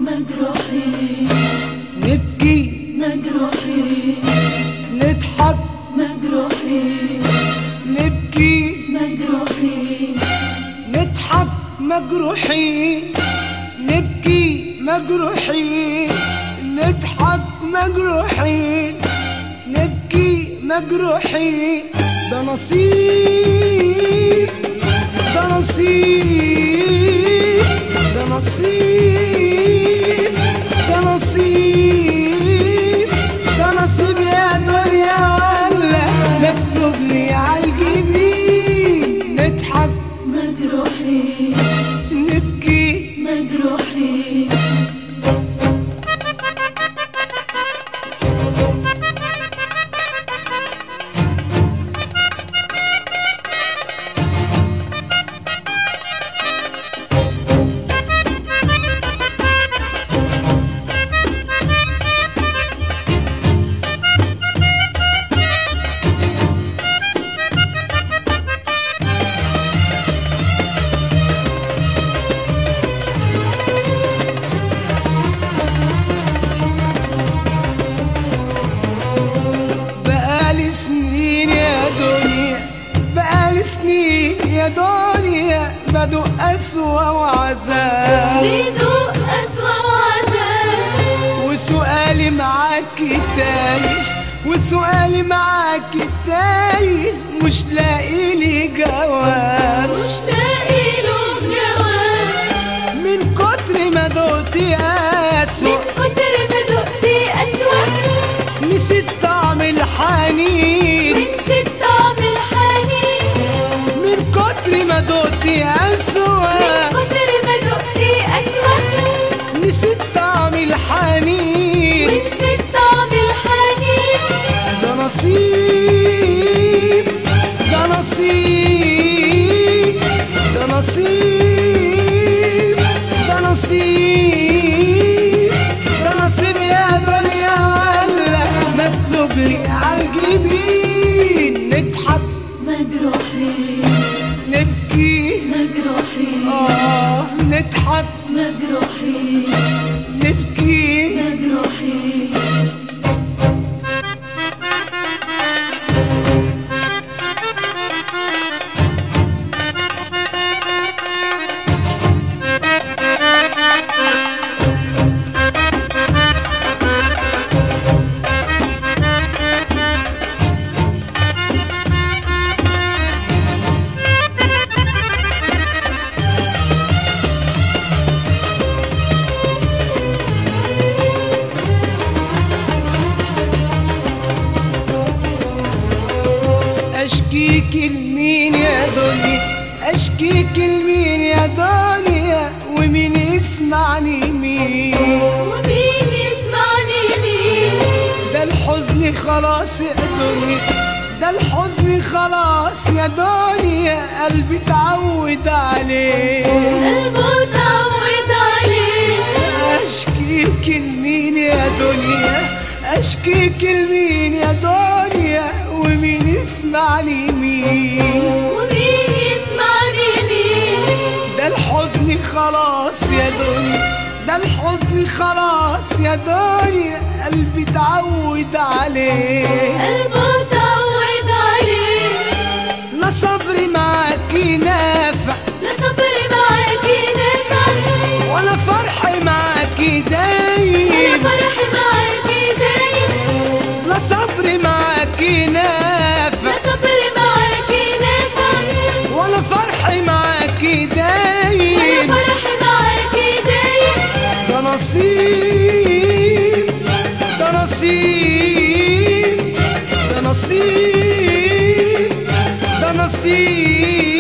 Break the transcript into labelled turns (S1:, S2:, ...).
S1: مجروحين
S2: نبكي
S1: مجروحين
S2: نضحك
S1: مجروحين
S2: نبكي
S1: مجروحين
S2: نضحك مجروحين نبكي مجروحين نضحك مجروحين نبكي مجروحين ده نصيب ده نصيب ده نصيب ده نصيب ده نصيب يا دنيا ولا مكتوب لي عالجبين نضحك
S1: مجروحين
S2: نبكي
S1: مجروحين
S2: بقالي سنين يا دنيا بقالي سنين يا دنيا بدق أسوأ وعذاب
S1: بيدوق أسوأ وعذاب
S2: وسؤالي معاك تايه وسؤالي معاك تايه مش لاقي لي جواب
S1: مش لاقي له جواب
S2: من كتر ما دقت
S1: من
S2: أسوأ
S1: كتر ما دقت أسوأ
S2: نسيت طعم الحنين
S1: ونسيت طعم الحنين
S2: من كتر ما دقت
S1: من
S2: أسوأ
S1: كتر ما دقت أسوأ
S2: نسيت طعم الحنين
S1: ونسيت طعم الحنين
S2: ده نصيب ده نصيب ده نصيب ده نصيب ده نصيب يا دنيا ولا مكتوب لي عالجبين نضحك
S1: مجروحين
S2: نبكي
S1: مجروحين
S2: آه نضحك
S1: مجروحين
S2: نبكي
S1: مجروحين
S2: اشكيك لمين يا دنيا اشكيك لمين يا دنيا ومين يسمعني مين
S1: ومين يسمعني مين
S2: ده الحزن خلاص يا دنيا ده الحزن خلاص يا دنيا قلبي اتعود عليه
S1: قلبه اتعود عليه
S2: اشكيك لمين يا دنيا اشكيك لمين يا دنيا ومين يسمعني مين
S1: ومين يسمعني مين
S2: ده الحزن خلاص يا دنيا ده الحزن خلاص يا دنيا قلبي اتعود عليه
S1: قلبه اتعود عليه
S2: لا صبري معاكي نافع
S1: لا صبر معاكي نافع
S2: ولا فرحي معاكي
S1: ولا
S2: دايم
S1: فرح معاكي دايم
S2: لا صبري معاكي
S1: لا
S2: نافع
S1: صبر معاكي نافع
S2: ولا فرحي معاكي
S1: ولا
S2: دايم
S1: فرح معاكي دايم
S2: ده نصيب ده نصيب ده نصيب ده نصيب